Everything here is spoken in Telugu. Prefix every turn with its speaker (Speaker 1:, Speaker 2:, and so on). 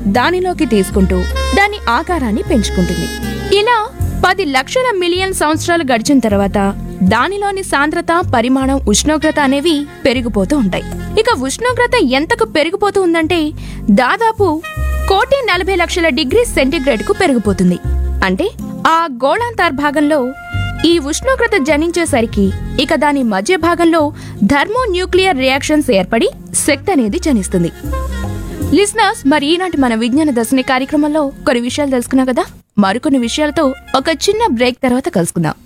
Speaker 1: దానిలోకి తీసుకుంటూ దాని ఆకారాన్ని పెంచుకుంటుంది ఇలా పది లక్షల మిలియన్ సంవత్సరాలు గడిచిన తర్వాత దానిలోని సాంద్రత పరిమాణం ఉష్ణోగ్రత అనేవి పెరిగిపోతూ ఉంటాయి ఇక ఉష్ణోగ్రత ఎంతకు పెరిగిపోతూ ఉందంటే దాదాపు కోటి నలభై లక్షల డిగ్రీ సెంటీగ్రేడ్ కు పెరిగిపోతుంది అంటే ఆ గోళాంతర్భాగంలో ఈ ఉష్ణోగ్రత జనించేసరికి ఇక దాని మధ్య భాగంలో థర్మో న్యూక్లియర్ రియాక్షన్స్ ఏర్పడి శక్తి అనేది జనిస్తుంది లిస్నర్స్ మరి ఈనాటి మన విజ్ఞాన దర్శని కార్యక్రమంలో కొన్ని విషయాలు తెలుసుకున్నాం కదా మరికొన్ని విషయాలతో ఒక చిన్న బ్రేక్ తర్వాత కలుసుకుందాం